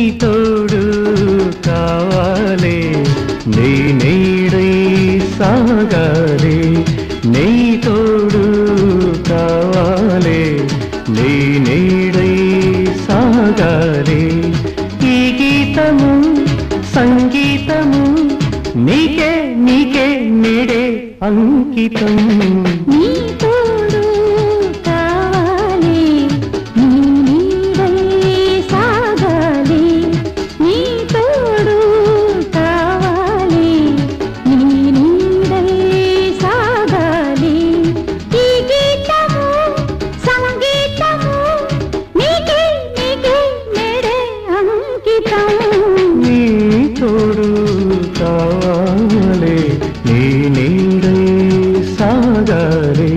తోడు కావాలి నీ నీడై సాగాలి నీ తోడు కావాలి నీ నీడై సాగాలి ఈ గీతము సంగీతము నీకే నీకే నేడే అంకితం నీ తోడు కావాలి నీ నీడై సాగాలి నీ తోడు కావాలి నీ నీడై సాగాలి ఈ గీతము సంగీతము నీకే నీకే నేడే అంకితం నీ తోడు కావాలి నీ నీడై సాగాలి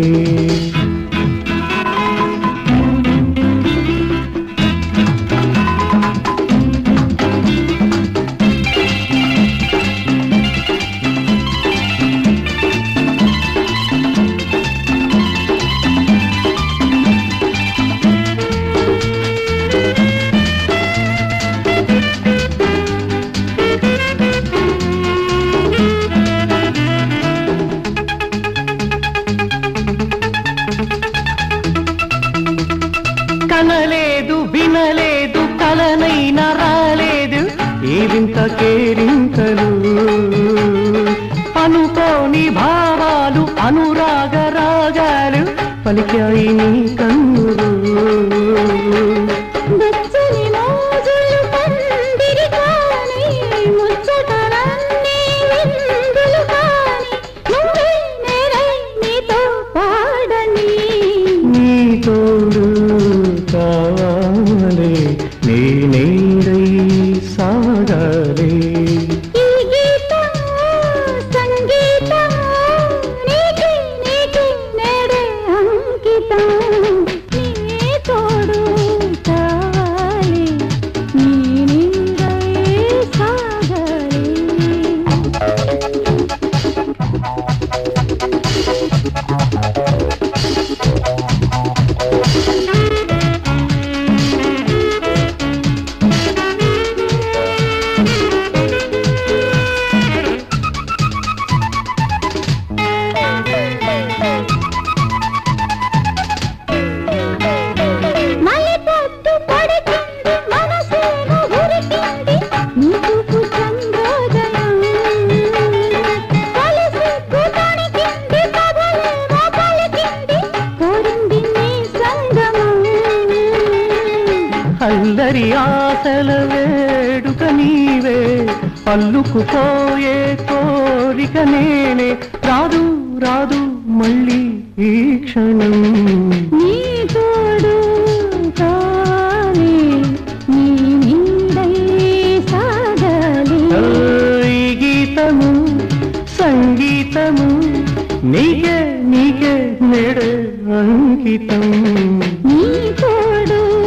కనలేదు వినలేదు కలనైనా రాలేదు ఈ వింత కేరింతలు అనుకోని భావాలు అనురాగ రాగాలు పలికాయి నీ కన్నులు వెచ్చని మోజులు పందిరి కాని ముచ్చటలన్నీ విందులు కాని నువ్వే నేరై నీతో పాడని నీ తోడు కావాలి నీ నీడై సాగాలి ఈ గీతము సంగీతము నీకే నీకే నేడే అంకితం నీ తోడు కావాలి నీ నీడై సాగాలి మల్లెపొట్టు పడికింది మనసేమో ఉరికింది నీకు చంద్రోదయం కలిసి కుతణికింది కబలేమో పలికింది కోరింది నీ సంగమం అల్లరి ఆశల వేడుక నీవే పల్లుకుపోయే కోరిక నేనే రాదు రాదు మళ్ళీ ఈ క్షణం నీ తోడు కావాలి నీ నీడై సాగాలి ఓ, ఈ గీతము సంగీతము నీకే నీకే నేడే అంకితం నీ తోడు